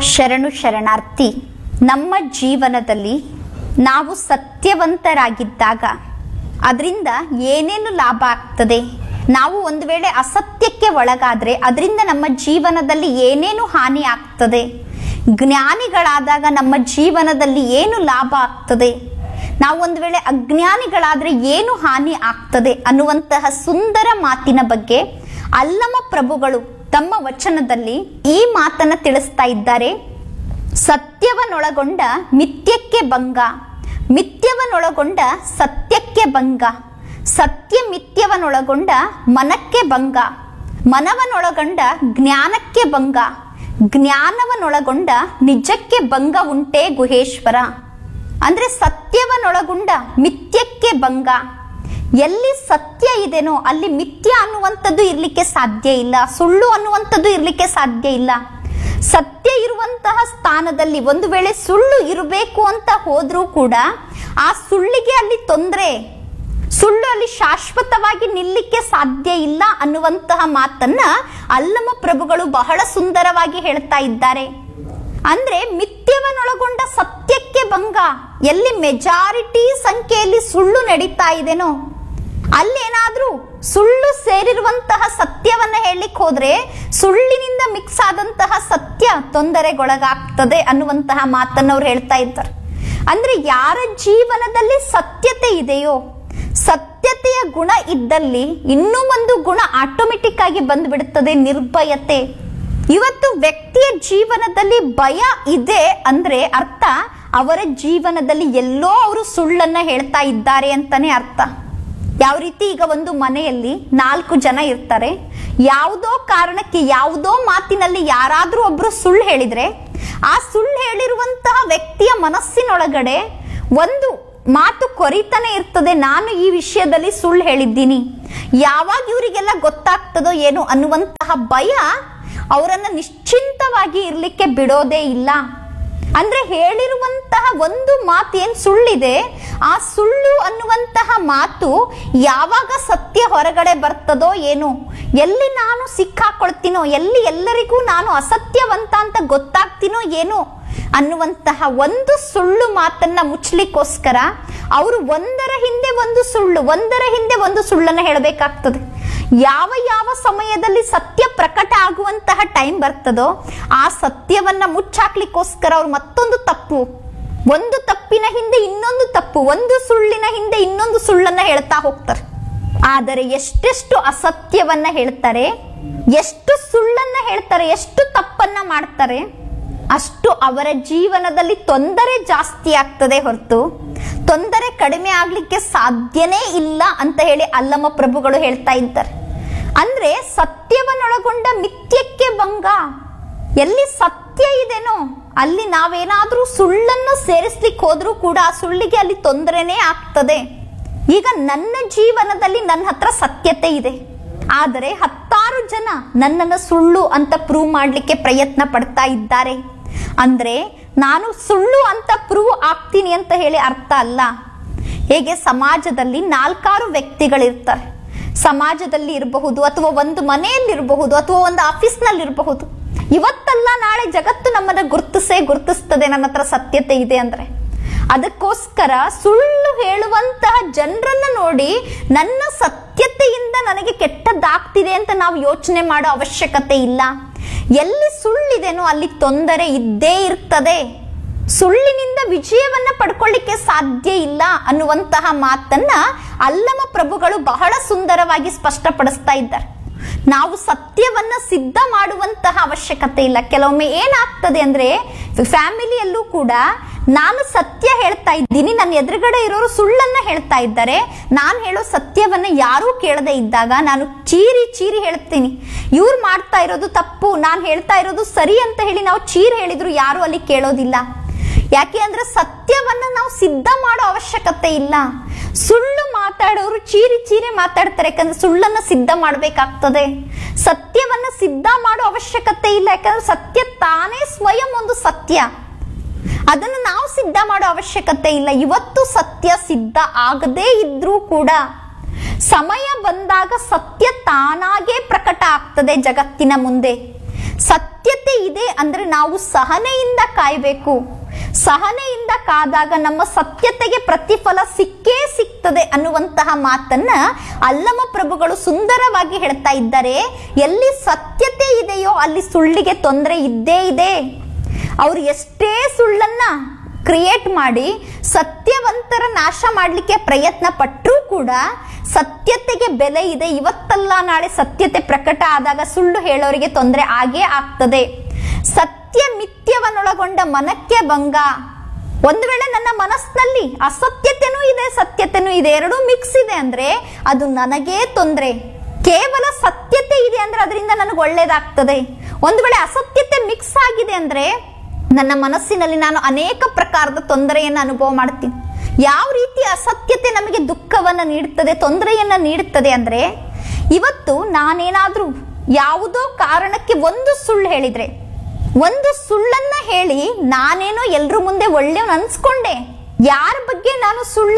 ಶರಣು ಶರಣಾರ್ಥಿ ನಮ್ಮ ಜೀವನದಲ್ಲಿ ನಾವು ಸತ್ಯವಂತರಾಗಿದ್ದಾಗ ಅದರಿಂದ ಏನೇನು ಲಾಭ ಆಗ್ತದೆ ನಾವು ಒಂದು ವೇಳೆ ಅಸತ್ಯಕ್ಕೆ ಒಳಗಾದ್ರೆ ಅದರಿಂದ ನಮ್ಮ ಜೀವನದಲ್ಲಿ ಏನೇನು ಹಾನಿ ಆಗ್ತದೆ ಜ್ಞಾನಿಗಳಾದಾಗ ನಮ್ಮ ಜೀವನದಲ್ಲಿ ಏನು ಲಾಭ ಆಗ್ತದೆ ನಾವು ಒಂದು ವೇಳೆ ಅಜ್ಞಾನಿಗಳಾದ್ರೆ ಏನು ಹಾನಿ ಆಗ್ತದೆ ಅನ್ನುವಂತಹ ಸುಂದರ ಮಾತಿನ ಬಗ್ಗೆ ಅಲ್ಲಮ ಪ್ರಭುಗಳು ತಮ್ಮ ವಚನದಲ್ಲಿ ಈ ಮಾತನ್ನ ತಿಳಿಸ್ತಾ ಇದ್ದಾರೆ ಸತ್ಯವನ್ನೊಳಗೊಂಡ ಮಿಥ್ಯಕ್ಕೆ ಭಂಗ ಮಿಥ್ಯವನ್ನೊಳಗೊಂಡ ಸತ್ಯಕ್ಕೆ ಭಂಗ ಸತ್ಯ ಮಿಥ್ಯವನ್ನೊಳಗೊಂಡ ಮನಕ್ಕೆ ಭಂಗ ಮನವನ್ನೊಳಗೊಂಡ ಜ್ಞಾನಕ್ಕೆ ಭಂಗ ಜ್ಞಾನವನ್ನೊಳಗೊಂಡ ನಿಜಕ್ಕೆ ಭಂಗ ಉಂಟೆ ಗುಹೇಶ್ವರ ಅಂದ್ರೆ ಸತ್ಯವನ್ನೊಳಗೊಂಡ ಮಿಥ್ಯಕ್ಕೆ ಭಂಗ ಎಲ್ಲಿ ಸತ್ಯ ಇದೆನೋ ಅಲ್ಲಿ ಮಿಥ್ಯ ಅನ್ನುವಂಥದ್ದು ಇರ್ಲಿಕ್ಕೆ ಸಾಧ್ಯ ಇಲ್ಲ ಸುಳ್ಳು ಅನ್ನುವಂಥದ್ದು ಇರ್ಲಿಕ್ಕೆ ಸಾಧ್ಯ ಇಲ್ಲ ಸತ್ಯ ಇರುವಂತಹ ಸ್ಥಾನದಲ್ಲಿ ಒಂದು ವೇಳೆ ಸುಳ್ಳು ಇರಬೇಕು ಅಂತ ಹೋದ್ರೂ ಕೂಡ ಆ ಸುಳ್ಳಿಗೆ ಅಲ್ಲಿ ತೊಂದರೆ ಸುಳ್ಳು ಅಲ್ಲಿ ಶಾಶ್ವತವಾಗಿ ನಿಲ್ಲಿಕ್ಕೆ ಸಾಧ್ಯ ಇಲ್ಲ ಅನ್ನುವಂತಹ ಮಾತನ್ನ ಅಲ್ಲಮ ಪ್ರಭುಗಳು ಬಹಳ ಸುಂದರವಾಗಿ ಹೇಳ್ತಾ ಇದ್ದಾರೆ ಅಂದ್ರೆ ಮಿಥ್ಯವನ್ನೊಳಗೊಂಡ ಸತ್ಯಕ್ಕೆ ಭಂಗ ಎಲ್ಲಿ ಮೆಜಾರಿಟಿ ಸಂಖ್ಯೆಯಲ್ಲಿ ಸುಳ್ಳು ನಡೀತಾ ಇದೆನೋ ಅಲ್ಲೇನಾದ್ರೂ ಸುಳ್ಳು ಸೇರಿರುವಂತಹ ಸತ್ಯವನ್ನ ಹೇಳಲಿಕ್ಕೆ ಹೋದ್ರೆ ಸುಳ್ಳಿನಿಂದ ಮಿಕ್ಸ್ ಆದಂತಹ ಸತ್ಯ ತೊಂದರೆಗೊಳಗಾಗ್ತದೆ ಅನ್ನುವಂತಹ ಮಾತನ್ನ ಅವ್ರು ಹೇಳ್ತಾ ಇದ್ದಾರೆ ಅಂದ್ರೆ ಯಾರ ಜೀವನದಲ್ಲಿ ಸತ್ಯತೆ ಇದೆಯೋ ಸತ್ಯತೆಯ ಗುಣ ಇದ್ದಲ್ಲಿ ಇನ್ನೂ ಒಂದು ಗುಣ ಆಟೋಮೆಟಿಕ್ ಆಗಿ ಬಂದ್ಬಿಡುತ್ತದೆ ನಿರ್ಭಯತೆ ಇವತ್ತು ವ್ಯಕ್ತಿಯ ಜೀವನದಲ್ಲಿ ಭಯ ಇದೆ ಅಂದ್ರೆ ಅರ್ಥ ಅವರ ಜೀವನದಲ್ಲಿ ಎಲ್ಲೋ ಅವರು ಸುಳ್ಳನ್ನ ಹೇಳ್ತಾ ಇದ್ದಾರೆ ಅಂತಾನೆ ಅರ್ಥ ಯಾವ ರೀತಿ ಈಗ ಒಂದು ಮನೆಯಲ್ಲಿ ನಾಲ್ಕು ಜನ ಇರ್ತಾರೆ ಯಾವುದೋ ಕಾರಣಕ್ಕೆ ಯಾವುದೋ ಮಾತಿನಲ್ಲಿ ಯಾರಾದ್ರೂ ಒಬ್ರು ಸುಳ್ಳು ಹೇಳಿದ್ರೆ ಆ ಸುಳ್ಳು ಹೇಳಿರುವಂತಹ ವ್ಯಕ್ತಿಯ ಮನಸ್ಸಿನೊಳಗಡೆ ಒಂದು ಮಾತು ಕೊರಿತಾನೆ ಇರ್ತದೆ ನಾನು ಈ ವಿಷಯದಲ್ಲಿ ಸುಳ್ಳು ಹೇಳಿದ್ದೀನಿ ಯಾವಾಗ ಇವರಿಗೆಲ್ಲ ಗೊತ್ತಾಗ್ತದೋ ಏನು ಅನ್ನುವಂತಹ ಭಯ ಅವರನ್ನ ನಿಶ್ಚಿಂತವಾಗಿ ಇರ್ಲಿಕ್ಕೆ ಬಿಡೋದೇ ಇಲ್ಲ ಅಂದ್ರೆ ಹೇಳಿರುವಂತಹ ಒಂದು ಮಾತು ಏನ್ ಸುಳ್ಳಿದೆ ಆ ಸುಳ್ಳು ಅನ್ನುವಂತಹ ಮಾತು ಯಾವಾಗ ಸತ್ಯ ಹೊರಗಡೆ ಬರ್ತದೋ ಏನು ಎಲ್ಲಿ ನಾನು ಸಿಕ್ಕಾಕೊಳ್ತೀನೋ ಎಲ್ಲಿ ಎಲ್ಲರಿಗೂ ನಾನು ಅಸತ್ಯವಂತ ಅಂತ ಗೊತ್ತಾಗ್ತೀನೋ ಏನು ಅನ್ನುವಂತಹ ಒಂದು ಸುಳ್ಳು ಮಾತನ್ನ ಮುಚ್ಚಲಿಕ್ಕೋಸ್ಕರ ಅವರು ಒಂದರ ಹಿಂದೆ ಒಂದು ಸುಳ್ಳು ಒಂದರ ಹಿಂದೆ ಒಂದು ಸುಳ್ಳನ್ನ ಹೇಳಬೇಕಾಗ್ತದೆ ಯಾವ ಯಾವ ಸಮಯದಲ್ಲಿ ಸತ್ಯ ಪ್ರಕಟ ಆಗುವಂತಹ ಟೈಮ್ ಬರ್ತದೋ ಆ ಸತ್ಯವನ್ನ ಮುಚ್ಚಾಕ್ಲಿಕ್ಕೋಸ್ಕರ ಅವ್ರು ಮತ್ತೊಂದು ತಪ್ಪು ಒಂದು ತಪ್ಪಿನ ಹಿಂದೆ ಇನ್ನೊಂದು ತಪ್ಪು ಒಂದು ಸುಳ್ಳಿನ ಹಿಂದೆ ಇನ್ನೊಂದು ಸುಳ್ಳನ್ನ ಹೇಳ್ತಾ ಹೋಗ್ತಾರೆ ಆದರೆ ಎಷ್ಟೆಷ್ಟು ಅಸತ್ಯವನ್ನ ಹೇಳ್ತಾರೆ ಎಷ್ಟು ಸುಳ್ಳನ್ನ ಹೇಳ್ತಾರೆ ಎಷ್ಟು ತಪ್ಪನ್ನ ಮಾಡ್ತಾರೆ ಅಷ್ಟು ಅವರ ಜೀವನದಲ್ಲಿ ತೊಂದರೆ ಜಾಸ್ತಿ ಆಗ್ತದೆ ಹೊರತು ತೊಂದರೆ ಕಡಿಮೆ ಆಗ್ಲಿಕ್ಕೆ ಸಾಧ್ಯನೇ ಇಲ್ಲ ಅಂತ ಹೇಳಿ ಅಲ್ಲಮ ಪ್ರಭುಗಳು ಹೇಳ್ತಾ ಇದ್ದಾರೆ ಅಂದ್ರೆ ಸತ್ಯವನ್ನೊಳಗೊಂಡ ಮಿಥ್ಯಕ್ಕೆ ಭಂಗ ಎಲ್ಲಿ ಸತ್ಯ ಇದೆನೋ ಅಲ್ಲಿ ನಾವೇನಾದ್ರೂ ಸುಳ್ಳನ್ನ ಸೇರಿಸ್ಲಿಕ್ಕೆ ಹೋದ್ರೂ ಕೂಡ ಆ ಸುಳ್ಳಿಗೆ ಅಲ್ಲಿ ತೊಂದರೆನೇ ಆಗ್ತದೆ ಈಗ ನನ್ನ ಜೀವನದಲ್ಲಿ ನನ್ನ ಹತ್ರ ಸತ್ಯತೆ ಇದೆ ಆದರೆ ಹತ್ತಾರು ಜನ ನನ್ನನ್ನು ಸುಳ್ಳು ಅಂತ ಪ್ರೂವ್ ಮಾಡಲಿಕ್ಕೆ ಪ್ರಯತ್ನ ಪಡ್ತಾ ಇದ್ದಾರೆ ಅಂದ್ರೆ ನಾನು ಸುಳ್ಳು ಅಂತ ಪ್ರೂವ್ ಆಗ್ತೀನಿ ಅಂತ ಹೇಳಿ ಅರ್ಥ ಅಲ್ಲ ಹೇಗೆ ಸಮಾಜದಲ್ಲಿ ನಾಲ್ಕಾರು ವ್ಯಕ್ತಿಗಳಿರ್ತಾರೆ ಸಮಾಜದಲ್ಲಿ ಇರಬಹುದು ಅಥವಾ ಒಂದು ಮನೆಯಲ್ಲಿ ಇರಬಹುದು ಅಥವಾ ಒಂದು ಆಫೀಸ್ನಲ್ಲಿ ಇರಬಹುದು ಇವತ್ತಲ್ಲ ನಾಳೆ ಜಗತ್ತು ನಮ್ಮನ್ನ ಗುರ್ತಿಸೇ ಗುರ್ತಿಸ್ತದೆ ನನ್ನ ಹತ್ರ ಸತ್ಯತೆ ಇದೆ ಅಂದ್ರೆ ಅದಕ್ಕೋಸ್ಕರ ಸುಳ್ಳು ಹೇಳುವಂತಹ ಜನರನ್ನ ನೋಡಿ ನನ್ನ ಸತ್ಯತೆಯಿಂದ ನನಗೆ ಕೆಟ್ಟದ್ದಾಗ್ತಿದೆ ಅಂತ ನಾವು ಯೋಚನೆ ಮಾಡೋ ಅವಶ್ಯಕತೆ ಇಲ್ಲ ಎಲ್ಲಿ ಸುಳ್ಳಿದೆನೋ ಅಲ್ಲಿ ತೊಂದರೆ ಇದ್ದೇ ಇರ್ತದೆ ಸುಳ್ಳಿನಿಂದ ವಿಜಯವನ್ನ ಪಡ್ಕೊಳ್ಳಿಕ್ಕೆ ಸಾಧ್ಯ ಇಲ್ಲ ಅನ್ನುವಂತಹ ಮಾತನ್ನ ಅಲ್ಲಮ ಪ್ರಭುಗಳು ಬಹಳ ಸುಂದರವಾಗಿ ಸ್ಪಷ್ಟಪಡಿಸ್ತಾ ಇದ್ದಾರೆ ನಾವು ಸತ್ಯವನ್ನ ಸಿದ್ಧ ಮಾಡುವಂತಹ ಅವಶ್ಯಕತೆ ಇಲ್ಲ ಕೆಲವೊಮ್ಮೆ ಏನಾಗ್ತದೆ ಅಂದ್ರೆ ಫ್ಯಾಮಿಲಿಯಲ್ಲೂ ಕೂಡ ನಾನು ಸತ್ಯ ಹೇಳ್ತಾ ಇದ್ದೀನಿ ನನ್ನ ಎದುರುಗಡೆ ಇರೋರು ಸುಳ್ಳನ್ನ ಹೇಳ್ತಾ ಇದ್ದಾರೆ ನಾನು ಹೇಳೋ ಸತ್ಯವನ್ನ ಯಾರೂ ಕೇಳದೆ ಇದ್ದಾಗ ನಾನು ಚೀರಿ ಚೀರಿ ಹೇಳ್ತೀನಿ ಇವ್ರು ಮಾಡ್ತಾ ಇರೋದು ತಪ್ಪು ನಾನು ಹೇಳ್ತಾ ಇರೋದು ಸರಿ ಅಂತ ಹೇಳಿ ನಾವು ಚೀರಿ ಹೇಳಿದ್ರು ಯಾರು ಅಲ್ಲಿ ಕೇಳೋದಿಲ್ಲ ಯಾಕೆ ಅಂದ್ರೆ ಸತ್ಯವನ್ನ ನಾವು ಸಿದ್ಧ ಮಾಡೋ ಅವಶ್ಯಕತೆ ಇಲ್ಲ ಸುಳ್ಳು ಮಾತಾಡೋರು ಚೀರಿ ಚೀರಿ ಮಾತಾಡ್ತಾರೆ ಯಾಕಂದ್ರೆ ಸುಳ್ಳನ್ನ ಸಿದ್ಧ ಮಾಡಬೇಕಾಗ್ತದೆ ಸತ್ಯವನ್ನ ಸಿದ್ಧ ಮಾಡೋ ಅವಶ್ಯಕತೆ ಇಲ್ಲ ಯಾಕಂದ್ರೆ ಸತ್ಯ ತಾನೇ ಸ್ವಯಂ ಒಂದು ಸತ್ಯ ಅದನ್ನು ನಾವು ಸಿದ್ಧ ಮಾಡೋ ಅವಶ್ಯಕತೆ ಇಲ್ಲ ಇವತ್ತು ಸತ್ಯ ಸಿದ್ಧ ಆಗದೇ ಇದ್ರೂ ಕೂಡ ಸಮಯ ಬಂದಾಗ ಸತ್ಯ ತಾನಾಗೇ ಪ್ರಕಟ ಆಗ್ತದೆ ಜಗತ್ತಿನ ಮುಂದೆ ಸತ್ಯತೆ ಇದೆ ಅಂದ್ರೆ ನಾವು ಸಹನೆಯಿಂದ ಕಾಯಬೇಕು ಸಹನೆಯಿಂದ ಕಾದಾಗ ನಮ್ಮ ಸತ್ಯತೆಗೆ ಪ್ರತಿಫಲ ಸಿಕ್ಕೇ ಸಿಗ್ತದೆ ಅನ್ನುವಂತಹ ಮಾತನ್ನ ಅಲ್ಲಮ ಪ್ರಭುಗಳು ಸುಂದರವಾಗಿ ಹೇಳ್ತಾ ಇದ್ದಾರೆ ಎಲ್ಲಿ ಸತ್ಯತೆ ಇದೆಯೋ ಅಲ್ಲಿ ಸುಳ್ಳಿಗೆ ತೊಂದರೆ ಇದ್ದೇ ಇದೆ ಅವ್ರು ಎಷ್ಟೇ ಸುಳ್ಳನ್ನ ಕ್ರಿಯೇಟ್ ಮಾಡಿ ಸತ್ಯವಂತರ ನಾಶ ಮಾಡಲಿಕ್ಕೆ ಪ್ರಯತ್ನ ಪಟ್ಟರೂ ಕೂಡ ಸತ್ಯತೆಗೆ ಬೆಲೆ ಇದೆ ಇವತ್ತಲ್ಲ ನಾಳೆ ಸತ್ಯತೆ ಪ್ರಕಟ ಆದಾಗ ಸುಳ್ಳು ಹೇಳೋರಿಗೆ ತೊಂದರೆ ಆಗೇ ಆಗ್ತದೆ ಸತ್ಯ ಮಿಥ್ಯವನ್ನೊಳಗೊಂಡ ಮನಕ್ಕೆ ಭಂಗ ಒಂದು ವೇಳೆ ನನ್ನ ಮನಸ್ಸಿನಲ್ಲಿ ಅಸತ್ಯತೆನೂ ಇದೆ ಸತ್ಯತೆನೂ ಇದೆ ಎರಡೂ ಮಿಕ್ಸ್ ಇದೆ ಅಂದ್ರೆ ಅದು ನನಗೇ ತೊಂದರೆ ಕೇವಲ ಸತ್ಯತೆ ಇದೆ ಅಂದ್ರೆ ಅದರಿಂದ ನನಗೆ ಒಳ್ಳೇದಾಗ್ತದೆ ಒಂದು ವೇಳೆ ಅಸತ್ಯತೆ ಮಿಕ್ಸ್ ಆಗಿದೆ ಅಂದ್ರೆ ನನ್ನ ಮನಸ್ಸಿನಲ್ಲಿ ನಾನು ಅನೇಕ ಪ್ರಕಾರದ ತೊಂದರೆಯನ್ನು ಅನುಭವ ಮಾಡ್ತೀನಿ ಯಾವ ರೀತಿ ಅಸತ್ಯತೆ ನಮಗೆ ದುಃಖವನ್ನು ನೀಡುತ್ತದೆ ತೊಂದರೆಯನ್ನ ನೀಡುತ್ತದೆ ಅಂದ್ರೆ ಇವತ್ತು ನಾನೇನಾದ್ರೂ ಯಾವುದೋ ಕಾರಣಕ್ಕೆ ಒಂದು ಸುಳ್ಳು ಹೇಳಿದ್ರೆ ಒಂದು ಸುಳ್ಳನ್ನ ಹೇಳಿ ನಾನೇನೋ ಎಲ್ರ ಮುಂದೆ ಒಳ್ಳೆಯವನು ಅನ್ಸ್ಕೊಂಡೆ ಯಾರ ಬಗ್ಗೆ ನಾನು ಸುಳ್ಳು